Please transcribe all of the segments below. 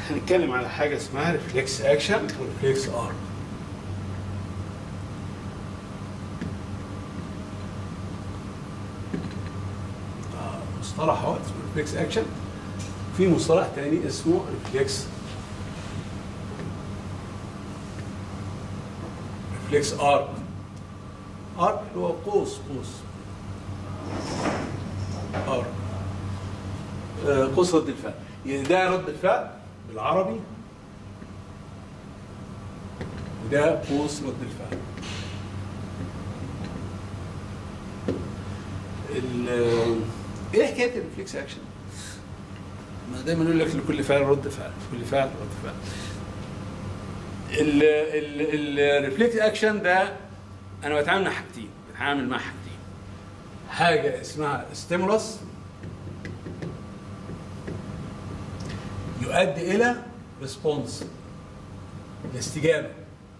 هنتكلم على حاجه اسمها ريفلكس اكشن وريفلكس ار مصطلح اهو اسمه ريفلكس اكشن في مصطلح تاني اسمه ريفلكس ريفلكس ار ار اللي هو قوس قوس ار آه، قوس رد الفعل يعني ده رد الفعل بالعربي وده قوس رد الفعل ال- ايه حكايه الريفلكس اكشن؟ ما دايما يقول لك لكل فعل رد فعل لكل فعل رد فعل الريفلكس اكشن ده انا بتعامل مع حاجتين بتعامل مع حاجتين حاجه اسمها ستيمولس يؤدي الى ريسبونس الاستجابه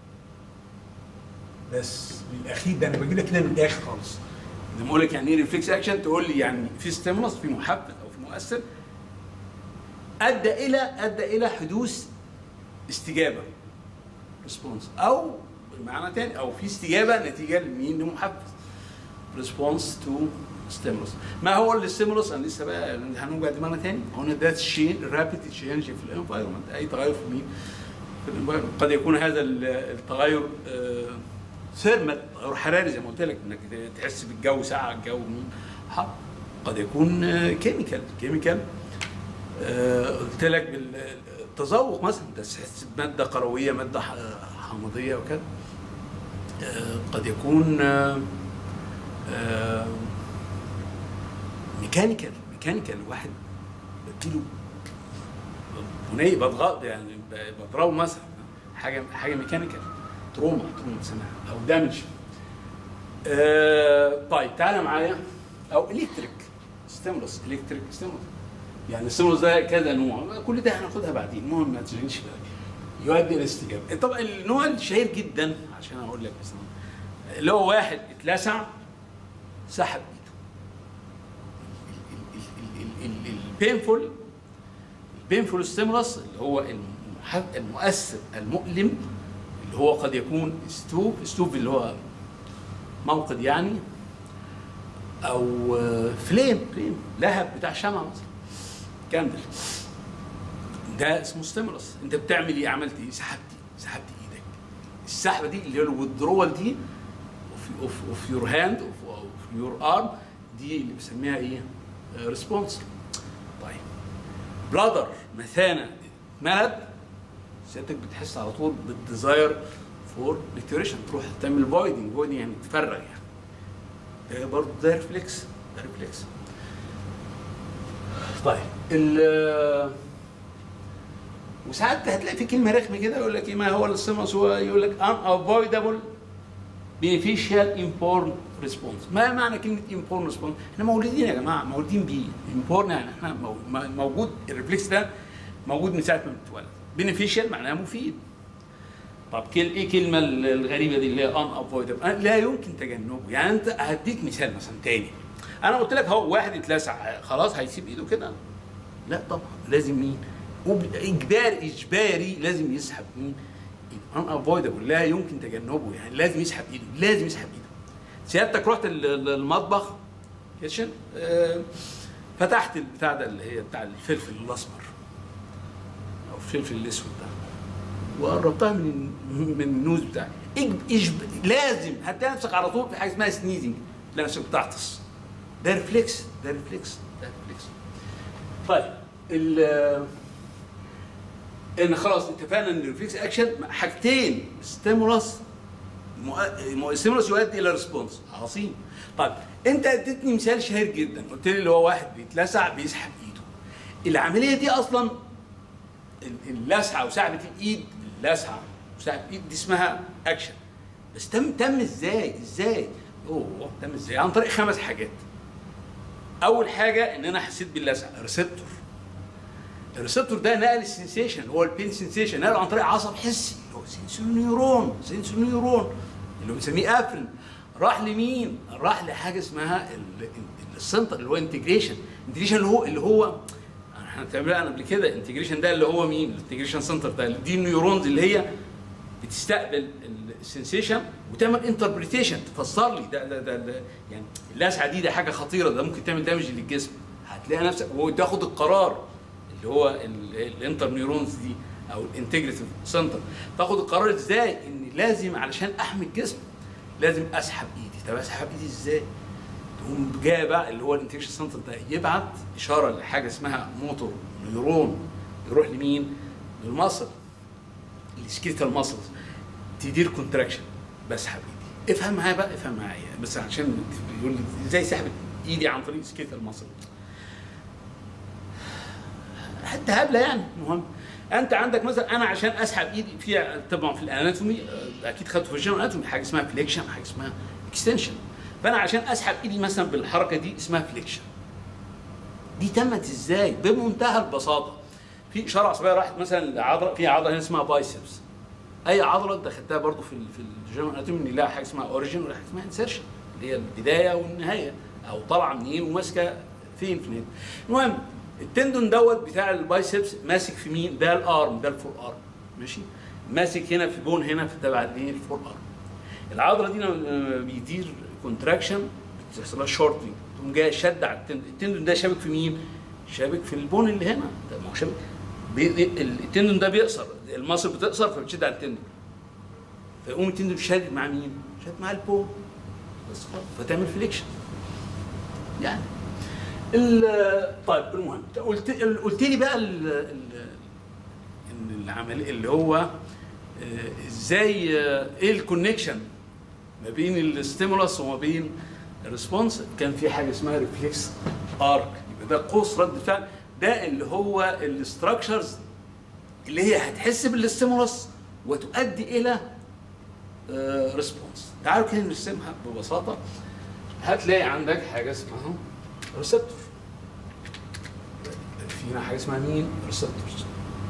بس بالاخير ده انا بجيب لك كده من الاخر خالص لما اقول لك يعني ايه ريفلكس اكشن تقول لي يعني في ستيمولس في محفز او في مؤثر ادى الى ادى الى حدوث استجابه ريسبونس او بمعنى تاني او في استجابه نتيجه لمين لمحفز ريسبونس تو ستيمولس ما هو الستيمولس انا لسه بقى هنوجع دماغنا تاني هنا ده الشيء رابيد تشينج في الانفايرمنت اي تغير في مين في الانفايرمنت قد يكون هذا ال- التغير ثيرمال تغير حراري زي ما قلت لك انك تحس بالجو ساعه الجو حر قد يكون كيميكال كيميكال قلت لك بالتذوق مثلا تحس بماده قرويه ماده ح- حامضيه وكذا آه، قد يكون آه، آه، ميكانيكال ميكانيكال واحد بديله بنيه بضغط يعني ب- بضربه مثلا حاجه حاجه ميكانيكال تروما تروما اسمها او دامج آه طيب تعالى معايا او الكتريك ستيمولس الكتريك ستيمولس يعني الستيمولس ده كذا نوع كل ده هناخدها بعدين المهم ما تشغلش بالك يؤدي الى استجابه طبعا النوع الشهير جدا عشان اقول لك مثلا اللي هو واحد اتلسع سحب ايده البينفول البينفول ستيمولس اللي هو المح- المؤثر المؤلم اللي هو قد يكون ستوب ستوب اللي هو موقد يعني او آه، فليم فليم لهب بتاع شمعة مثلا كاندل ده اسمه ستيمولس انت بتعمل ايه عملت ايه سحبت سحبت ايدك السحبه دي اللي هي الويدرول دي اوف اوف يور هاند اوف يور ارم دي اللي بنسميها ايه ريسبونس طيب بلادر مثانه ملد سيادتك بتحس على طول بالديزاير فور نيوتريشن تروح تعمل فويدنج فويدنج يعني تفرغ يعني ده برضه ده ريفلكس ده ريفلكس طيب ال وساعات هتلاقي في كلمه رخمه كده يقول لك ايه ما هو السيمس هو يقول لك unavoidable beneficial important response ما معنى كلمه important response احنا مولودين يا جماعه مولودين بيه important يعني احنا مو- م- موجود الريفلكس ده موجود من ساعه ما بنتولد beneficial معناها مفيد طب كل ايه الكلمه الغريبه دي اللي هي unavoidable أنا لا يمكن تجنبه يعني انت هديك مثال مثلا تاني انا قلت لك هو واحد اتلسع خلاص هيسيب ايده كده لا طبعا لازم مين وب- اجباري اجباري لازم يسحب مين unavoidable لا يمكن تجنبه يعني لازم يسحب ايده لازم يسحب ايده سيادتك رحت ال- ال- المطبخ كيتشن آه، فتحت البتاع ده اللي هي بتاع الفلفل الاسمر او الفلفل الاسود ده وقربتها من من النوز بتاعك إج- إجب... لازم هتلاقي نفسك على طول في حاجه اسمها سنيزنج تلاقي نفسك بتعطس ده ريفلكس ده ريفلكس ده ريفلكس طيب ال ان خلاص اتفقنا ان الريفلكس اكشن حاجتين ستيمولس ستيمولس يؤدي الى ريسبونس عظيم طيب انت اديتني مثال شهير جدا قلت لي اللي هو واحد بيتلسع بيسحب ايده العمليه دي اصلا ال- اللسعه وسحبه الايد اللسعه وسحبه الايد دي اسمها اكشن بس تم تم ازاي ازاي اوه تم ازاي عن طريق خمس حاجات اول حاجه ان انا حسيت باللسعه ريسبتور الريسبتور ده نقل السنسيشن هو البين سنسيشن نقله عن طريق عصب حسي اللي هو سنسور نيورون سنسور نيورون اللي هو بنسميه افرين راح لمين؟ راح لحاجه اسمها ال- ال- السنتر اللي هو انتجريشن انتجريشن اللي هو اللي هو احنا اتكلمنا قبل كده الانتجريشن ده اللي هو مين؟ الانتجريشن سنتر ده دي النيورونز اللي هي بتستقبل السنسيشن وتعمل انتربريتيشن تفسر لي ده ده ده, ده يعني اللسعه دي ده حاجه خطيره ده ممكن تعمل دامج للجسم هتلاقي نفسك وتاخد القرار اللي هو الانتر نيورونز دي او الانتجريتيف سنتر تاخد القرار ازاي ان لازم علشان احمي الجسم لازم اسحب ايدي طب اسحب ايدي ازاي؟ تقوم جاي بقى اللي هو الانتجريشن سنتر ده يبعت اشاره لحاجه اسمها موتور نيورون يروح لمين؟ للمصل السكيتال ماسلز تدير كونتراكشن بسحب ايدي افهم معايا بقى افهم معايا بس عشان يقول لي ازاي سحبت ايدي عن طريق سكيتال ماسل حتى هبله يعني المهم انت عندك مثلا انا عشان اسحب ايدي في طبعا في الاناتومي اكيد خدته في الجنرال اناتومي حاجه اسمها فليكشن حاجه اسمها اكستنشن فانا عشان اسحب ايدي مثلا بالحركه دي اسمها فليكشن دي تمت ازاي بمنتهى البساطه في اشاره عصبيه راحت مثلا لعضله في عضله هنا اسمها بايسبس اي عضله انت خدتها برضو في في الجنرال اناتومي ان لها حاجه اسمها اوريجن ولا حاجه اسمها انسيرشن اللي هي البدايه والنهايه او طالعه منين وماسكه فين في الهند المهم التندون دوت بتاع البايسبس ماسك في مين؟ ده الارم ده الفور ارم ماشي؟ ماسك هنا في بون هنا في تبع الايه؟ الفور ارم. العضله دي لما بيدير كونتراكشن بتحصل لها شورتنج تقوم جايه شد على التندون، التندون ده شابك في مين؟ شابك في البون اللي هنا، ده ما هو شابك التندون ده بيقصر المصل بتقصر فبتشد على التندون. فيقوم التندون شادد مع مين؟ شادد مع البون. بس فتعمل فليكشن. يعني طيب المهم قلت قلت لي بقى ال ال ان العمل اللي هو ازاي ايه الكونكشن ما بين الستيمولس وما بين الريسبونس كان في حاجه اسمها ريفلكس ارك يبقى ده قوس رد فعل ده اللي هو الاستراكشرز اللي هي هتحس بالستيمولس وتؤدي الى ريسبونس تعالوا كده نرسمها ببساطه هتلاقي عندك حاجه اسمها ريسبتور فينا حاجه اسمها مين؟ ريسبتورز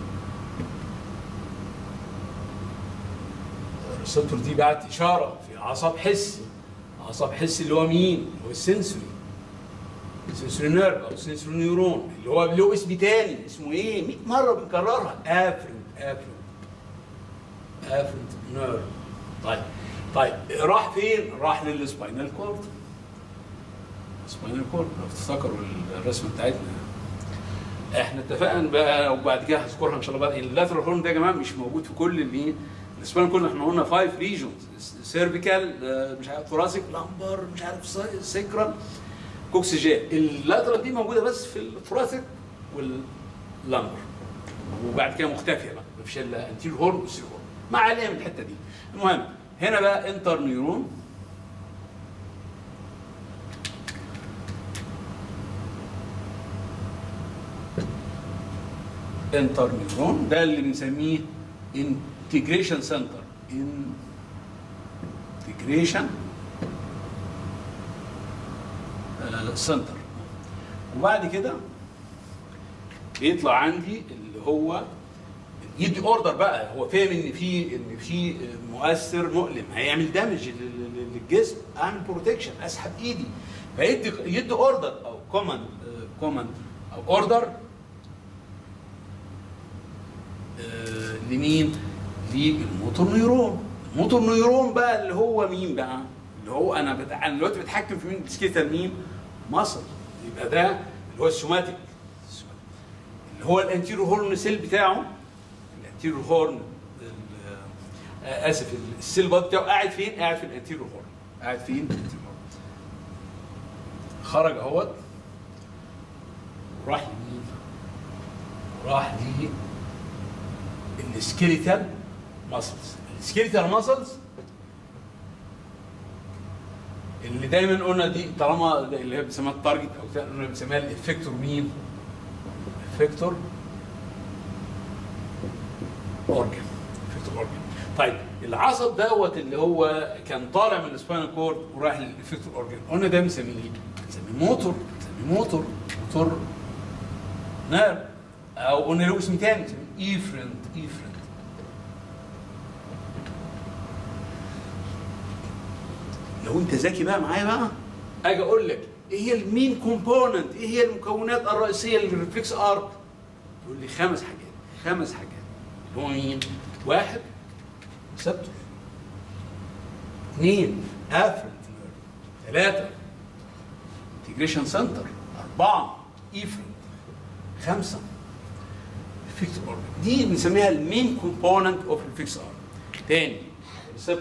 الريسبتور دي بعت اشاره في عصب حسي عصب حسي اللي هو مين؟ اللي هو السنسوري السنسوري نيرف او السنسوري نيورون اللي هو له اسم تاني اسمه ايه؟ 100 مره بنكررها افرنت افرنت افرنت نيرف طيب طيب راح فين؟ راح للسباينال كورد سباينال كورد لو تفتكروا الرسمه بتاعتنا احنا اتفقنا بقى وبعد كده هذكرها ان شاء الله بقى اللاترال هورن ده يا جماعه مش موجود في كل اللي السباينال كورد احنا قلنا فايف ريجونز سيرفيكال مش عارف ثوراسيك لامبر مش عارف سيكرال كوكسيجين اللاترال دي موجوده بس في الثوراسيك واللامبر وبعد كده مختفيه بقى مفيش الا انتير هورن وسير هورن ما علينا من الحته دي المهم هنا بقى انتر نيورون انتر نيورون ده اللي بنسميه انتجريشن سنتر انتجريشن سنتر وبعد كده بيطلع عندي اللي هو يدي اوردر بقى هو فاهم ان في ان في مؤثر مؤلم هيعمل دامج للجسم اعمل بروتكشن اسحب ايدي فيدي يدي اوردر او كوماند كوماند او اوردر لمين؟ للموتور نيورون الموتور نيورون بقى اللي هو مين بقى؟ اللي هو انا بت... انا دلوقتي بتحكم في مين؟ سكيتال مين؟ مصل يبقى ده اللي هو السوماتيك اللي هو الانتيرو هورن سيل بتاعه الانتيرو هورن اسف السيل باد بتاعه قاعد فين؟ قاعد في الانتيرو هورن قاعد فين؟ الانتيرو هورن خرج اهوت راح لمين؟ راح ليه السكيليتال ماسلز السكيليتال ماسلز اللي دايما قلنا دي طالما اللي هي بنسميها التارجت او قلنا بنسميها الافكتور مين؟ افكتور اورجن افكتور اورجن طيب العصب دوت اللي هو كان طالع من السباينال كورد وراح للافكتور اورجن قلنا ده بنسميه ايه؟ بنسميه موتور بنسميه موتور موتور نيرف او قلنا له اسم تاني ايفرنت ايفرنت لو انت ذكي بقى معايا بقى اجي اقول لك ايه هي المين كومبوننت ايه هي المكونات الرئيسيه للريفلكس ارك يقول لي خمس حاجات خمس حاجات اللي هو مين؟ واحد ريسبتور اثنين افرنت ثلاثة انتجريشن سنتر أربعة ايفرنت خمسة فيكس اورجن دي بنسميها المين كومبوننت اوف الفيكس ار تاني ريسبتور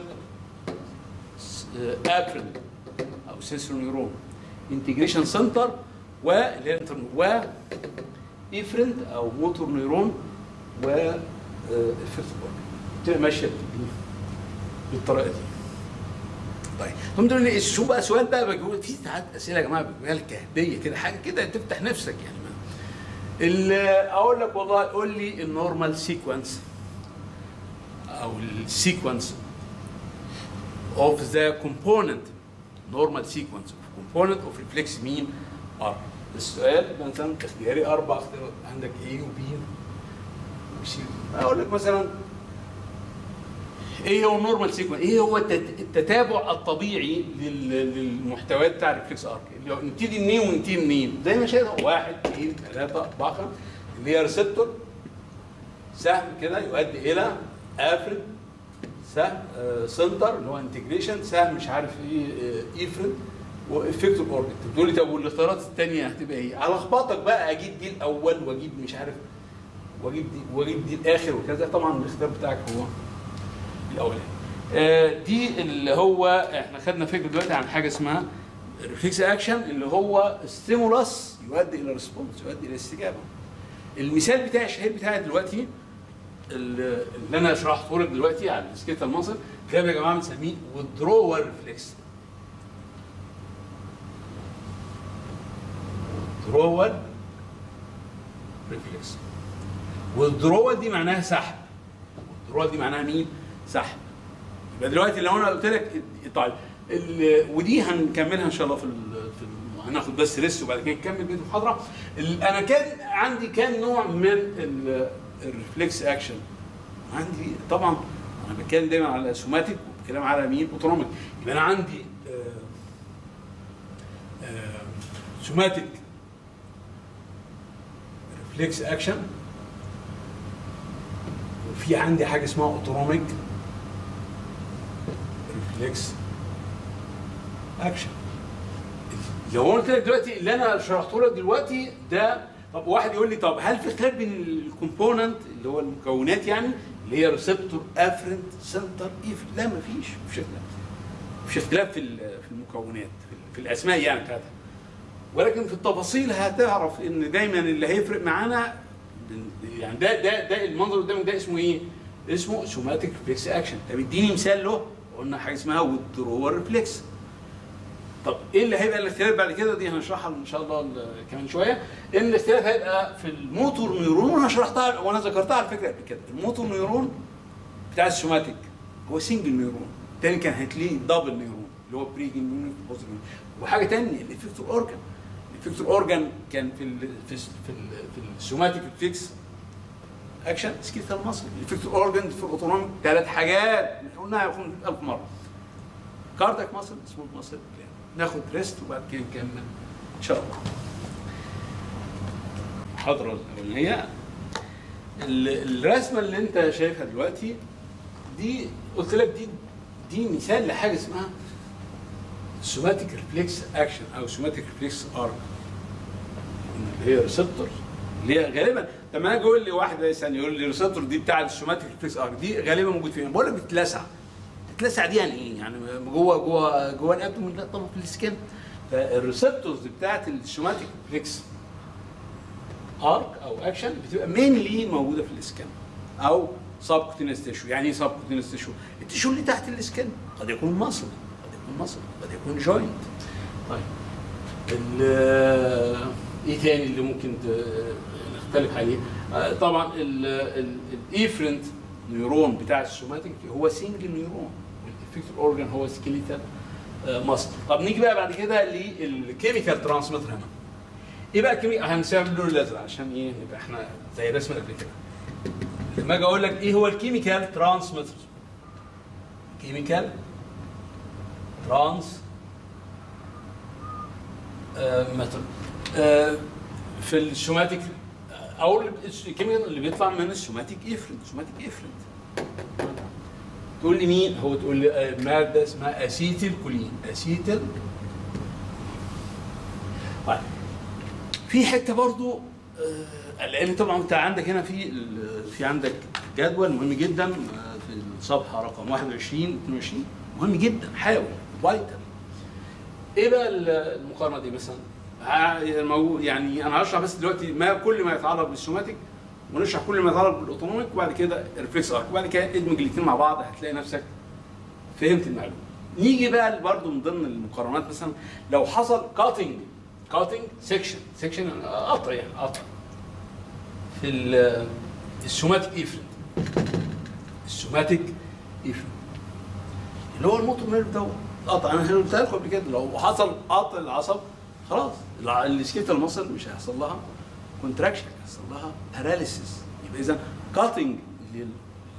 افرنت او سنسور نيورون انتجريشن سنتر واللي هي الانترن- و افرنت او موتور نيورون و الفيكس اورجن تبقى ماشيه بال- بالطريقه دي طيب هم دول لي شو بقى سؤال بقى بجاوب في ساعات اسئله يا جماعه بتبقى لك كهديه كده حاجه كده تفتح نفسك يعني ما. ال- اقول لك والله قول لي النورمال سيكونس او السيكونس of the component normal sequence of component of reflex مين R السؤال مثلا اختياري اربع اختيارات عندك A و B و C اقول لك مثلا ايه هو النورمال سيكونس؟ ايه هو التت- التتابع الطبيعي لل- للمحتويات بتاع الريفلكس ارك؟ اللي هو نبتدي منين وننتهي منين؟ زي ما شايف واحد اثنين ثلاثة أربعة خمسة اللي هي ريسبتور سهم كده يؤدي إلى افرد سهم آه، سنتر اللي هو انتجريشن سهم مش عارف ايه آه، ايفرد وافكتور اوربت بتقول لي طب والاختيارات الثانيه هتبقى ايه؟ هلخبطك بقى اجيب دي الاول واجيب مش عارف واجيب دي واجيب دي الاخر وكذا طبعا الاختيار بتاعك هو الاولاني آه، دي اللي هو احنا خدنا فكره دلوقتي عن حاجه اسمها ريفلكس اكشن اللي هو ستيمولاس يؤدي الى ريسبونس يؤدي الى استجابه المثال بتاعي الشهير بتاعي دلوقتي اللي اللي انا شرحته لك دلوقتي على السكيتال مصر ده يا جماعه بنسميه withdrawal ريفلكس withdrawal ريفلكس withdrawal دي معناها سحب withdrawal دي معناها مين؟ سحب يبقى دلوقتي لو انا قلت لك طيب ال- ودي هنكملها ان شاء الله في ال في ال هناخد بس ريست وبعد كده نكمل بقيه المحاضره ال- انا كان عندي كام نوع من ال- الريفلكس اكشن عندي طبعا انا بتكلم دايما على سوماتيك وبتكلم على مين اوتونوميك يبقى انا عندي سوماتيك ريفلكس اكشن وفي عندي حاجه اسمها اوتونوميك ريفلكس اكشن لو قلت لك دلوقتي اللي انا شرحته لك دلوقتي ده طب واحد يقول لي طب هل في اختلاف بين الكومبوننت اللي هو المكونات يعني اللي هي ريسبتور افرنت سنتر ايف لا ما فيش مفيش اختلاف مفيش اختلاف في ال- في المكونات في, ال- في الاسماء يعني بتاعتها ولكن في التفاصيل هتعرف ان دايما اللي هيفرق معانا بن- يعني ده ده ده المنظر اللي قدامك ده اسمه ايه؟ اسمه سوماتيك ريفلكس اكشن طب اديني مثال له قلنا حاجه اسمها ويدرور ريفلكس طب ايه اللي هيبقى الاختلاف بعد كده دي هنشرحها ان شاء الله ال- كمان شويه ان الاختلاف هيبقى في الموتور نيورون وانا شرحتها وانا ذكرتها على فكره قبل كده الموتور نيورون بتاع السوماتيك هو سنجل نيورون الثاني كان هتلاقيه دبل نيورون اللي هو بري نيورون بوست نيورون وحاجه ثانيه الافكتور اورجان الافكتور اورجان كان في ال في ال في, ال في السوماتيك فيكس اكشن سكيتال ماسل الافكتور اورجان في الاوتونوميك ثلاث حاجات قلناها يا اخوان 1000 مره كاردك ماسل سمول ماسل ناخد ريست وبعد كده نكمل ان شاء الله المحاضره الاولانيه ال- الرسمه اللي انت شايفها دلوقتي دي قلت لك دي دي مثال لحاجه اسمها سوماتيك ريفلكس اكشن او سوماتيك ريفلكس ارك اللي هي ريسبتور اللي هي غالبا لما اجي اقول لي واحد مثلا يقول لي ريسبتور دي بتاع السوماتيك ريفلكس ارك دي غالبا موجود فين؟ بقول لك بتتلسع بتتلسع دي يعني ايه؟ يعني جوه جوه جوه الابدومين لا طبعا في السكن فالريسبتورز بتاعت السوماتيك ريفلكس ارك او اكشن بتبقى مينلي موجوده في الاسكن او سب كوتينس تيشو يعني ايه سب كوتينس تيشو؟ التيشو اللي تحت الاسكن قد يكون مصل قد يكون مصل قد يكون جوينت طيب ال- ايه تاني اللي ممكن ت- نختلف عليه؟ آه، طبعا الايفرنت نيورون بتاع السوماتيك هو سنجل نيورون والافكتور اورجان هو سكيليتال ماسل طب نيجي بقى بعد كده للكيميكال ترانسميتر هنا ايه بقى الكيميكال هنسميها باللون الازرق عشان ايه نبقى احنا زي الرسمه قبل كده لما اجي اقول لك ايه هو الكيميكال ترانسميتر كيميكال ترانس ميتر في السوماتيك او الكيميكال اللي بيطلع من السوماتيك افرنت السوماتيك افرنت تقول لي مين هو تقول لي آه، ماده اسمها اسيتيل كولين اسيتيل طيب في حته برضو آه، لان طبعا انت عندك هنا في ال- في عندك جدول مهم جدا آه، في الصفحه رقم 21 22 مهم جدا حاول فايتال ايه بقى ال- المقارنه دي مثلا؟ ع- الموجود يعني انا هشرح بس دلوقتي ما كل ما يتعلق بالسوماتيك ونشرح كل ما يتعلق بالاوتونوميك وبعد كده ريفلكس ارك وبعد كده ادمج الاثنين مع بعض هتلاقي نفسك فهمت المعلومه. نيجي بقى برضه من ضمن المقارنات مثلا لو حصل كاتنج كاتنج سيكشن سيكشن قطع يعني قطع في ال- السوماتيك ايفرنت السوماتيك ايفرنت اللي هو الموتور نيرف دوت قطع انا قلت لكم قبل كده لو حصل قطع العصب خلاص الع- السكيتال المصل مش هيحصل لها كونتراكشن هيحصل لها باراليسيس يبقى اذا كاتنج لل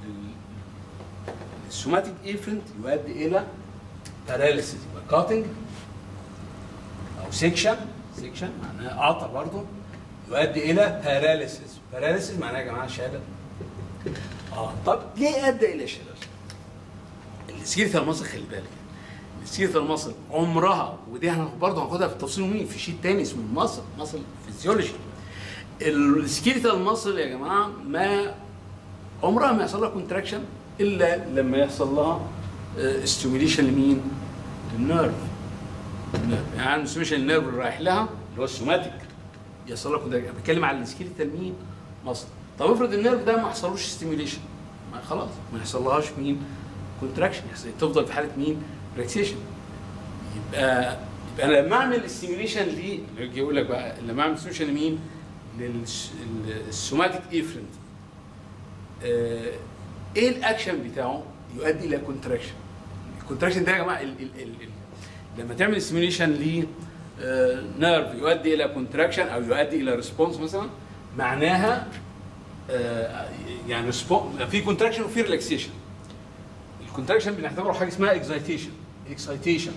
السوماتيك ايفرنت يؤدي الى باراليسيس يبقى كاتنج او سيكشن سيكشن معناها قطع برضه يؤدي الى باراليسيس باراليسيس معناها يا جماعه شلل اه طب ليه ادى الى شلل؟ السكيلتال مصل خلي بالك السكيلتال مصل عمرها ودي احنا برضه هناخدها في التفصيل مين في شيت تاني اسمه المصل مصل فيزيولوجي السكيلتال مصل يا جماعه ما عمرها ما يحصل لها كونتراكشن الا لما يحصل لها ستيميليشن لمين؟ للنيرف النيرف. يعني ستيميليشن للنيرف اللي رايح لها اللي هو السوماتيك يحصل لها كونتراكشن بتكلم على السكيلتال مين؟ مصل طب افرض النيرف ده ما حصلوش ستيميليشن ما خلاص ما يحصلهاش مين؟ كونتراكشن تفضل في حاله مين؟ ريلاكسيشن يبقى يبقى انا لما اعمل ستيميليشن ليه يجي يقول لك بقى لما اعمل ستيميليشن لمين؟ للسوماتيك ايفرنت آه ايه الاكشن بتاعه؟ يؤدي الى كونتراكشن الكونتراكشن ده يا جماعه ال ال ال ال لما تعمل ستيميليشن ل نيرف يؤدي الى كونتراكشن او يؤدي الى ريسبونس مثلا معناها آه يعني response- في كونتراكشن وفي ريلاكسيشن الكونتراكشن بنعتبره حاجه اسمها اكسايتيشن اكسايتيشن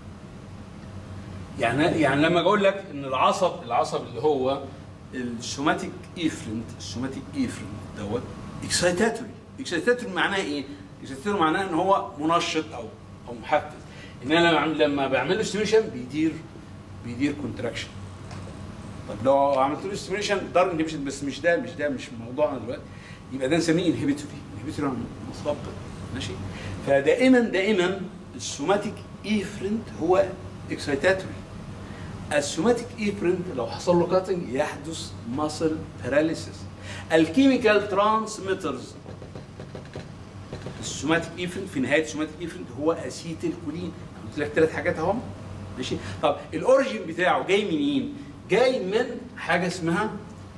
يعني يعني لما اقول لك ان العصب العصب اللي هو السوماتيك ايفرنت السوماتيك ايفرنت دوت اكسايتاتوري اكسايتاتوري معناه ايه؟ اكسايتاتوري معناه ان هو منشط او او محفز ان انا لما عم- لما بعمل له ستيميشن بيدير بيدير كونتراكشن طب لو عملت له ستيميشن دار انهبيشن بس مش ده مش ده مش موضوعنا دلوقتي يبقى ده نسميه انهبيتوري انهبيتوري مثبط ماشي فدائما دائما السوماتيك ايفرنت هو اكسايتاتوري السوماتيك ايفرنت لو حصل له كاتنج يحدث ماسل باراليسيس الكيميكال ترانسميترز السوماتيك ايفرنت في نهايه السوماتيك ايفرنت هو اسيتيل كولين قلت لك ثلاث حاجات اهم ماشي طب الاوريجين بتاعه جاي منين؟ جاي من حاجه اسمها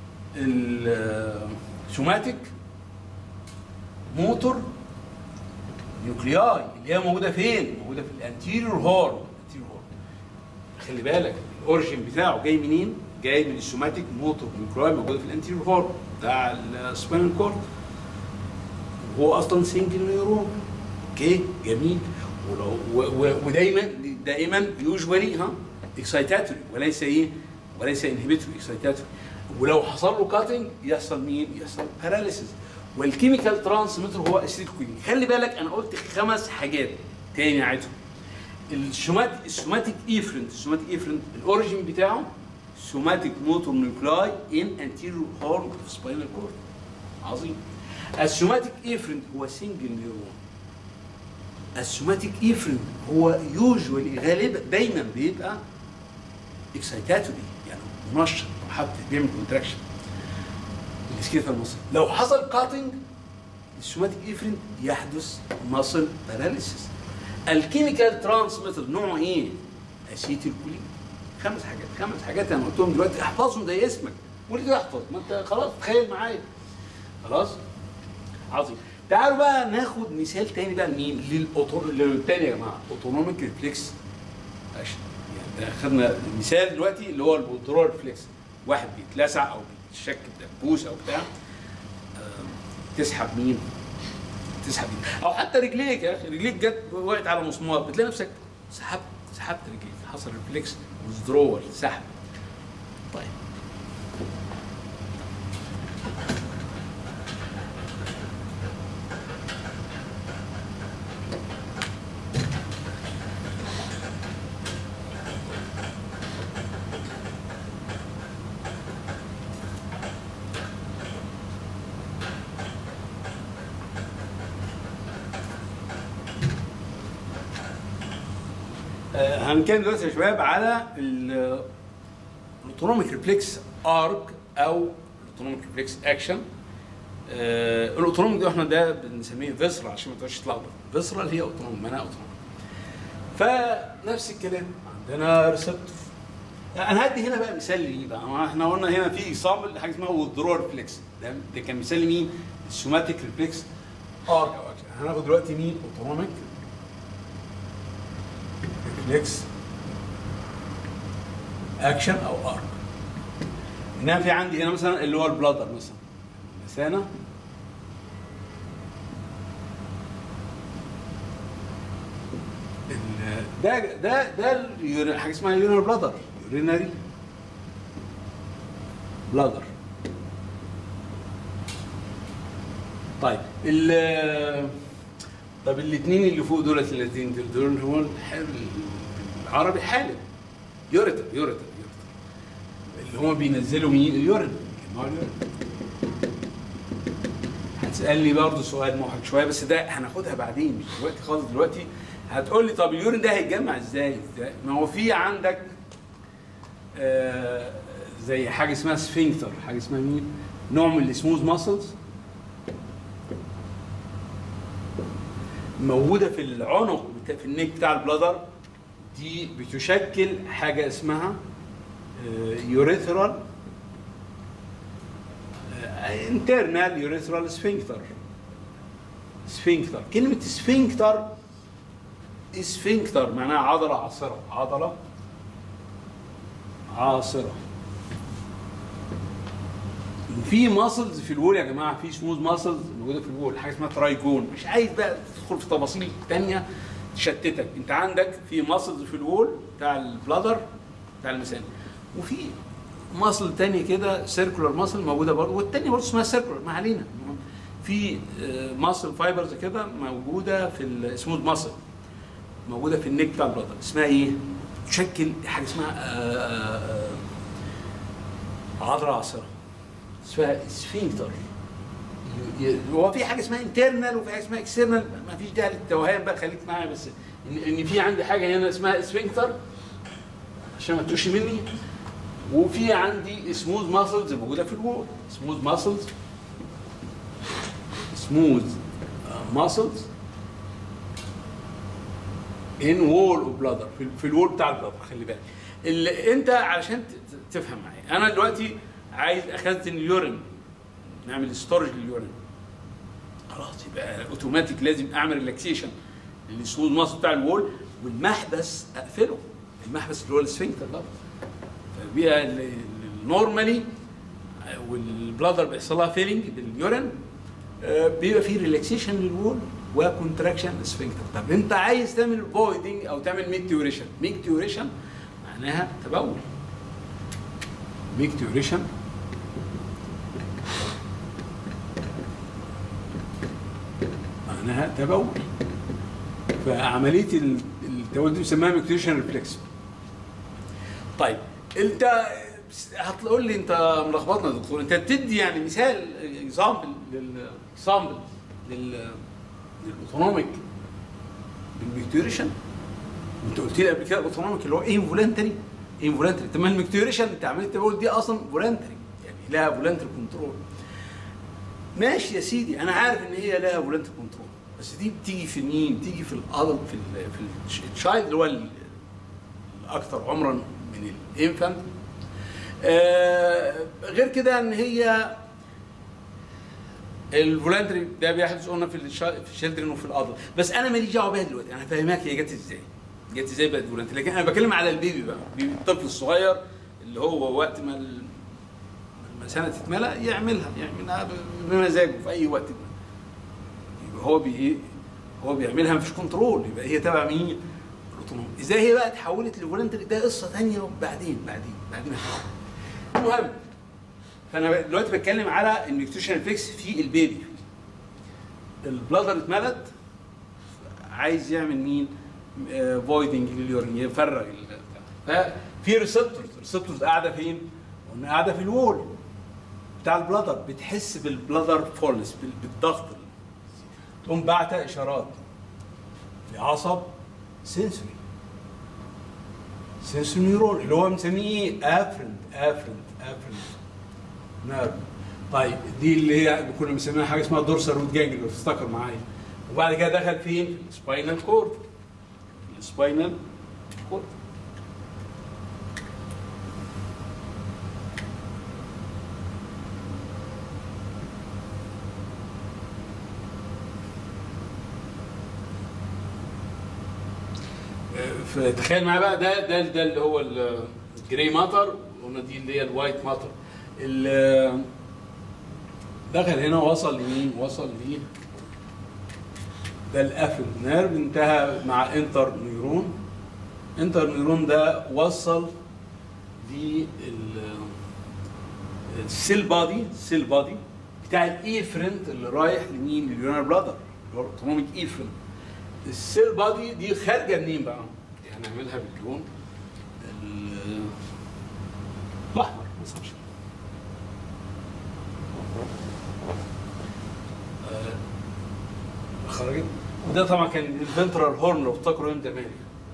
السوماتيك موتور نيوكلياي اللي هي موجوده فين؟ موجوده في الانتيريور هورن الانتيريور هورن خلي بالك الاوريجين بتاعه جاي منين؟ جاي من السوماتيك موتور نيوكلياي موجوده في الانتيريور هورن بتاع السبينال كورد هو اصلا سنجل نيورون اوكي جميل ولو و- و- ودايما دائما يوجوالي ها اكسايتاتوري وليس ايه وليس انهبيتوري اكسايتاتوري ولو حصل له كاتنج يحصل مين؟ يحصل باراليسيس والكيميكال ترانسميتر هو اسيتيلكولين خلي بالك انا قلت خمس حاجات تاني عيدهم السومات السوماتيك ايفرنت السوماتيك ايفرنت الاوريجين بتاعه سوماتيك موتور نيوكلاي ان انتيريور هورن اوف سباينال كورد عظيم السوماتيك ايفرنت هو سنجل نيورون السوماتيك ايفرنت هو يوجوالي غالبا دايما بيبقى اكسايتاتوري يعني منشط محفز بيعمل كونتراكشن السكيلتال المصري لو حصل كاتنج السوماتيك ايفرنت يحدث ماسل باراليسيس الكيميكال ترانسميتر نوعه ايه؟ اسيتيل كولين خمس حاجات خمس حاجات انا قلتهم دلوقتي احفظهم زي اسمك واللي تحفظ ما انت خلاص تخيل معايا خلاص عظيم تعالوا بقى ناخد مثال تاني بقى لمين؟ للاوتو للتاني يا جماعه اوتونوميك ريفلكس اكشن يعني ده خدنا مثال دلوقتي اللي هو الاوتونوميك ريفلكس واحد بيتلسع او بيتشك بدبوس او بتاع آم، تسحب مين؟ تسحب مين؟ او حتى رجليك يا اخي رجليك جت وقعت على مسمار بتلاقي نفسك سحبت سحبت رجليك حصل ريفلكس وذرول سحب طيب هنتكلم دلوقتي يا شباب على الاوتونوميك ريفلكس ارك او الاوتونوميك ريفلكس اكشن الاوتونوميك ده احنا ده بنسميه فيسرا عشان ما تبقاش تتلخبط فيسرا اللي هي اوتونوميك معناها اوتونوميك فنفس الكلام عندنا ريسبتور انا هدي هنا بقى مثال ليه بقى ما احنا قلنا هنا في اكزامبل حاجه اسمها وذرو ريفلكس ده ده كان مثال لمين؟ السوماتيك ريفلكس ارك او اكشن هناخد دلوقتي مين؟ اوتونوميك ريفلكس اكشن او ارك انما في عندي هنا مثلا اللي هو البلادر مثلا مثانه ال- ده ده ده اليوري- حاجه اسمها يورينال بلادر يورينري بلادر طيب ال طب الاثنين اللي فوق دولت الاثنين دول دول هو الح- العربي حالب يوريتر يوريتر يوريتر اللي هم بينزلوا مين اليورين ما هو اليورين هتسالني برضه سؤال محرج شويه بس ده هناخدها بعدين مش دلوقتي خالص دلوقتي هتقول لي طب اليورين ده هيتجمع ازاي؟ إزاي؟ ما هو في عندك آه زي حاجه اسمها سفنكتر حاجه اسمها مين؟ نوع من السموث ماسلز موجوده في العنق بتا- في النيك بتاع البلادر دي بتشكل حاجه اسمها يوريثرال انترنال يوريثرال سفنكتر سفنكتر كلمة سفنكتر سفنكتر معناها عضلة عاصرة عضلة عاصرة وفي ماسلز في الوول يا جماعة في سموث ماسلز موجودة في الوول حاجة اسمها ترايجون مش عايز بقى تدخل في تفاصيل تانية تشتتك انت عندك في ماسلز في الوول بتاع البلادر بتاع المثانة وفي ماسل تاني كده سيركولار ماسل موجوده برضه والتانية برضه اسمها سيركولار ما علينا في ماسل فايبرز كده موجوده في السموث ماسل موجوده في النيك بتاع البلادر اسمها ايه؟ تشكل حاجه اسمها آه، آه، آه، عضله عاصره اسمها سفنكتر ي- هو في حاجه اسمها انترنال وفي حاجه اسمها اكسترنال ما فيش داعي للتوهان بقى خليك معايا بس ان إن في عندي حاجه هنا اسمها سفنكتر عشان ما تتوش مني وفي عندي سموث ماسلز موجوده في الوول سموث ماسلز سموث ماسلز ان وول اوف بلادر في, في الوول بتاع البلادر خلي بالك اللي انت علشان ت- ت- تفهم معايا انا دلوقتي عايز اخزن اليورين نعمل ستورج لليورين خلاص يبقى اوتوماتيك لازم اعمل ريلاكسيشن للسموث ماسل بتاع الوول والمحبس اقفله المحبس اللي هو السفنكتر ده فبيبقى نورمالي والبلادر بيحصل لها فيلينج باليورين آه، بيبقى فيه ريلاكسيشن للوول وكونتراكشن للسفنكتر طب انت عايز تعمل فويدنج او تعمل ميكتيوريشن ميكتيوريشن معناها تبول ميكتيوريشن معناها تبول فعمليه ال- التبول دي بنسميها ميكتيوريشن ريفلكس طيب انت هتقول لي انت ملخبطنا يا دكتور انت بتدي يعني مثال اكزامبل للاكزامبل لل للاوتونوميك بالميكتوريشن انت قلت لي قبل كده الاوتونوميك اللي هو انفولنتري انفولنتري طب ما الميكتوريشن انت عملت تقول دي اصلا فولنتري يعني لها فولنتري كنترول ماشي يا سيدي انا عارف ان هي لها فولنتري كنترول بس دي بتيجي في مين؟ بتيجي في الادلت في ال في التشايلد اللي هو ال- الاكثر عمرا من الانفانت آه غير كده ان هي الفولنتري ده بيحدث قلنا في الشا- في الشيلدرن وفي الادلت بس انا ماليش دعوه بيها دلوقتي انا فاهمك هي جت ازاي جت ازاي بقت فولنتري لكن انا بتكلم على البيبي بقى البيبي الطفل الصغير اللي هو وقت ما ال- المثانه تتملى يعملها يعملها ب- بمزاجه في اي وقت يبقى هو بي ايه هو بيعملها مفيش كنترول يبقى هي تبع مين؟ الاوتونومي ازاي هي بقى اتحولت لفولنتري ده قصه ثانيه وبعدين بعدين بعدين هنعرف. المهم فانا دلوقتي بتكلم على النيوتريشن ريفلكس في البيبي البلادر اتملت عايز يعمل مين؟ فويدنج لليورين يفرغ ال- بتاع. ففي ريسبتورز ريسبتورز قاعده فين؟ قلنا قاعده في الوول بتاع البلادر بتحس بالبلادر فولنس بالضغط تقوم باعته اشارات لعصب سنسوري سنسور نيورون اللي هو مسميه افرنت افرنت افرنت نيرف طيب دي اللي هي كنا مسمينها حاجه اسمها دورسال روت جانجل لو تفتكر معايا وبعد كده دخل فين؟ السباينال كورد السباينال كورد فتخيل معايا بقى ده ده ده اللي هو الجري ماتر قلنا دي اللي هي الوايت ماتر ال- دخل هنا وصل لمين؟ وصل ل ده الافل نيرف انتهى مع انتر نيورون انتر نيورون ده وصل لل السيل بادي السيل بادي بتاع الايفرنت اللي رايح لمين؟ لليونار بلادر اللي هو الاوتونوميك ايفرنت السيل بادي دي خارجه منين بقى؟ دي هنعملها باللون ال- الاحمر مثلا آه، خرجت وده طبعا كان الفنترال هورن لو تفتكروا امتى مالي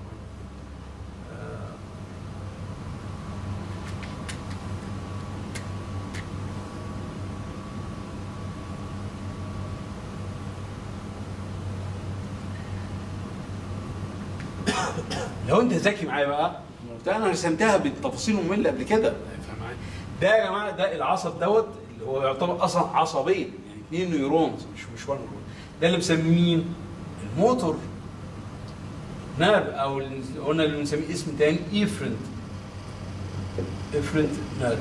لو انت ذكي معايا بقى ده انا رسمتها بالتفاصيل ممله قبل كده فاهم معايا؟ ده يا جماعه ده العصب دوت اللي هو يعتبر اصلا عصبين يعني اثنين نيورونز مش مش وان نيورون ده اللي مسميه الموتور نيرف او اللي قلنا اللي بنسميه اسم تاني ايفرنت ايفرنت نيرف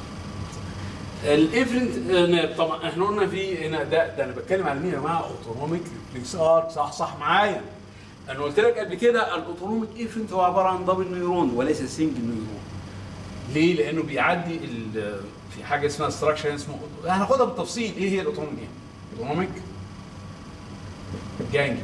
الافرنت نيرف طبعا احنا قلنا في هنا ده ده انا بتكلم على مين يا جماعه اوتونوميك ريفلكس ارك صح صح معايا انا قلت لك قبل كده الاوتونوميك افرنت هو عباره عن دبل نيورون وليس سنجل نيورون ليه؟ لانه بيعدي ال- في حاجه اسمها ستراكشر اسمه هناخدها بالتفصيل ايه هي الاوتونوميك الاوتونوميك جانجلي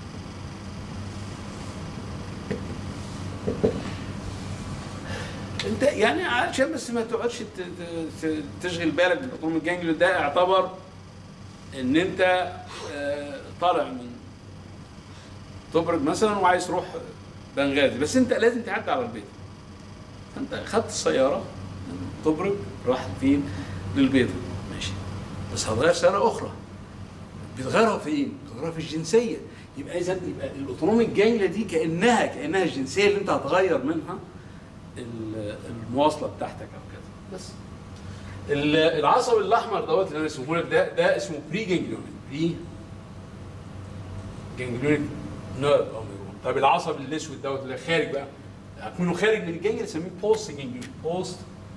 انت يعني عشان بس ما تقعدش ت- ت- ت- تشغل بالك بالاوتونوميك جانجلي ده اعتبر ان انت آه، طالع من تبرد مثلا وعايز تروح بنغازي بس انت لازم تعدي على البيت فانت خدت السياره من تبرد راح فين للبيضة ماشي بس هتغير سياره اخرى بتغيرها فين؟ بتغيرها في الجنسيه يبقى اذا يبقى الاوتونوميك جانجليا دي كانها كانها الجنسيه اللي انت هتغير منها ال- المواصله بتاعتك او كده بس ال- العصب الاحمر دوت اللي انا اسمه لك ده ده اسمه بري جانجليونيك بري جانجليونيك نيرف او نيرون طب العصب الاسود دوت اللي خارج بقى هتكونه خارج من الجانجل نسميه بوست جانجليونيك بوست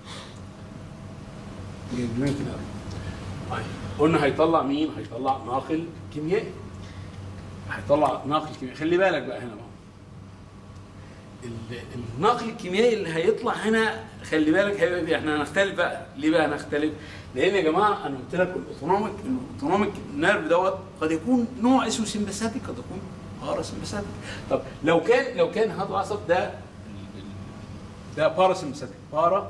جانجليونيك نيرف طيب قلنا هيطلع مين؟ هيطلع ناقل كيميائي هيطلع ناقل كيميائي خلي بالك بقى هنا بقى ال- الناقل الكيميائي اللي هيطلع هنا خلي بالك هيبقى فيه احنا هنختلف بقى ليه بقى هنختلف؟ لان يا جماعه انا قلت لك الاوتونوميك الاوتونوميك نيرف دوت قد يكون نوع اسمه سمباثيك قد يكون بارا سمباثيك طب لو كان لو كان هذا العصب ده ال- ال- ده بارا سمباثيك بارا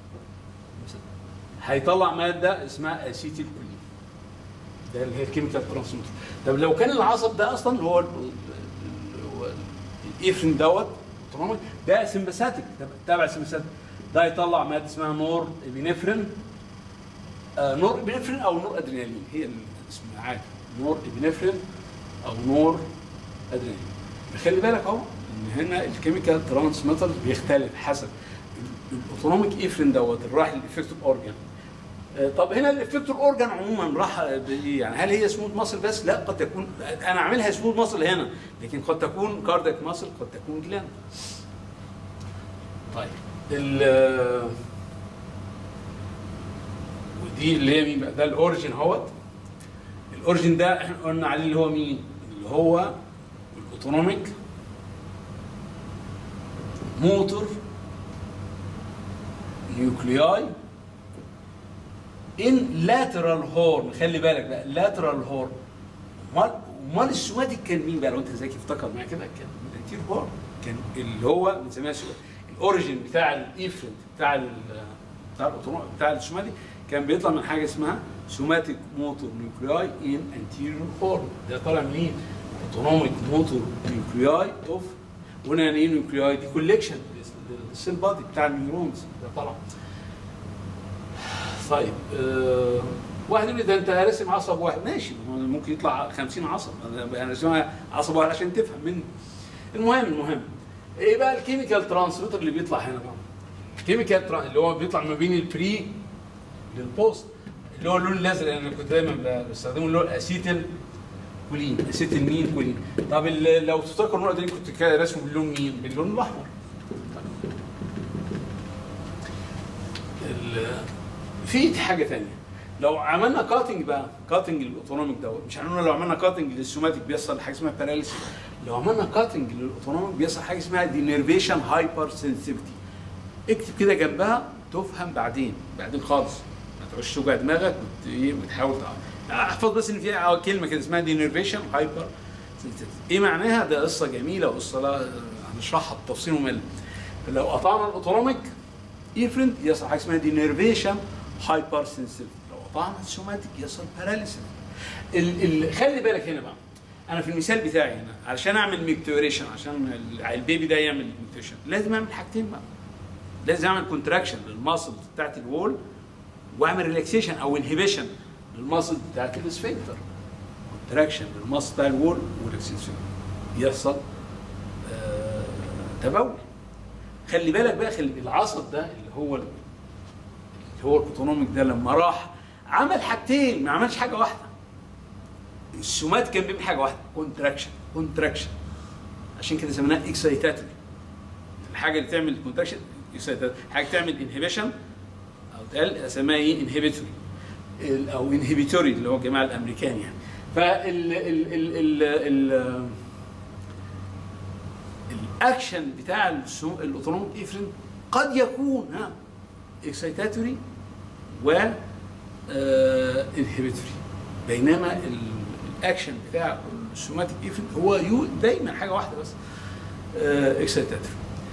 هيطلع ماده اسمها اسيتيل كولين ده اللي هي الكيميكال ترانسميتر طب لو كان العصب ده اصلا اللي هو ال- ال- هو الايفرين دوت اوتونوميك ده سمباثيك تابع سمباثيك ده يطلع ماده اسمها نور ابنفرين آه نور ابنفرين او نور ادرينالين هي الاسم عادي نور ابنفرين او نور ادرينالين خلي بالك اهو ان هنا الكيميكال ترانسميتر بيختلف حسب الاوتونوميك ايفرين دوت اللي راح للافكتيف اورجان طب هنا الافكتور اورجان عموما راح بايه يعني هل هي سموث ماسل بس؟ لا قد تكون انا عاملها سموث ماسل هنا لكن قد تكون كاردياك ماسل قد تكون جلاند. طيب ال ودي اللي هي مين بقى؟ ده الاوريجن اهوت الاوريجن ده احنا قلنا عليه اللي هو مين؟ اللي هو الاوتونوميك موتور نيوكلياي ان لاترال هورن خلي بالك بقى لاترال هورن امال امال السوماتيك كان مين بقى لو انت ذكي افتكر معايا كده كان الانتير هورن كان اللي هو بنسميها سو- الاوريجن بتاع الايفرنت بتاع ال بتاع الاوتونوم بتاع السوماتيك كان بيطلع من حاجه اسمها سوماتيك موتور نيوكلياي ان انتيريور هورن ده طالع منين؟ اوتونوميك موتور نيوكلياي اوف وهنا يعني ايه نيوكلياي دي كوليكشن السيل بادي بتاع النيورونز ده طبعا طيب آه واحد يقول لي ده انت راسم عصب واحد ماشي ما هو ممكن يطلع 50 عصب انا أنا راسمها عصب واحد عشان تفهم مني المهم المهم ايه بقى الكيميكال ترانسميتر اللي بيطلع هنا بقى الكيميكال تران... اللي هو بيطلع ما بين البري للبوست اللي هو اللون الازرق انا كنت دايما بستخدمه اللي هو الاسيتل كولين اسيتل مين كولين طب ال- لو تفتكروا النقطه دي كنت كده راسمه باللون مين باللون الاحمر ال- في حاجه ثانيه لو عملنا كاتنج بقى كاتنج للاوتونوميك دوت مش هنقول لو عملنا كاتنج للسوماتيك بيحصل حاجه اسمها باراليسيس لو عملنا كاتنج للاوتونوميك بيحصل حاجه اسمها دينيرفيشن هايبر سنسيتيفيتي اكتب كده جنبها تفهم بعدين بعدين خالص ما تقعدش توجع دماغك وت- ايه وتحاول تع- احفظ بس ان في كلمه كده اسمها دينيرفيشن هايبر ايه معناها ده قصه جميله وقصه لا هنشرحها بتفصيل ممل لو قطعنا الاوتونوميك افرنت يحصل حاجه اسمها دينيرفيشن هايبر سنسيتيف لو قطعنا السوماتيك يحصل باراليسيس ال ال خلي بالك هنا بقى انا في المثال بتاعي هنا علشان اعمل ميكتوريشن عشان ال- البيبي ده يعمل ميكتوريشن لازم اعمل حاجتين بقى لازم اعمل كونتراكشن للماسل بتاعت الوول واعمل ريلاكسيشن او انهبيشن للماسل بتاعت الاسفنكتر كونتراكشن للماسل بتاع الوول وريلاكسيشن يحصل آه تبول خلي بالك بقى خلي العصب ده اللي هو اللي هو الاوتونوميك ده لما راح عمل حاجتين ما عملش حاجه واحده السومات كان بيعمل حاجه واحده كونتراكشن كونتراكشن عشان كده سميناها اكسايتاتوري الحاجه اللي تعمل كونتراكشن حاجه تعمل انهبيشن او تقل اسمها ايه انهبيتوري او انهبيتوري اللي هو الجماعه الامريكان يعني فال ال ال ال ال الاكشن بتاع السو- الاوتونوميك افرنت قد يكون ها اكسايتاتوري و انهبيتوري بينما ال- الاكشن بتاع السوماتيك افرنت هو يو دايما حاجه واحده بس اكسايتاتوري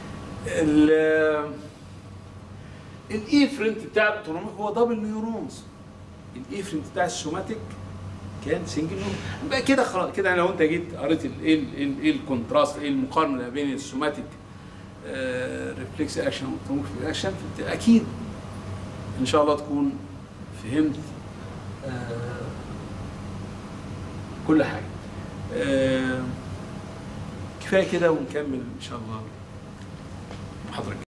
الافرنت بتاع الاوتونوميك هو دبل نيورونز الافرنت بتاع السوماتيك كان سنجل نيورون بقى كده خلاص كده لو انت جيت قريت ال- ايه ال- ايه ال- ايه الكونتراست ايه المقارنه ما بين السوماتيك ريفلكس اكشن والاوتونوميك اكشن اكيد ان شاء الله تكون فهمت آه، كل حاجه آه، كفايه كده ونكمل ان شاء الله المحاضره الجاية.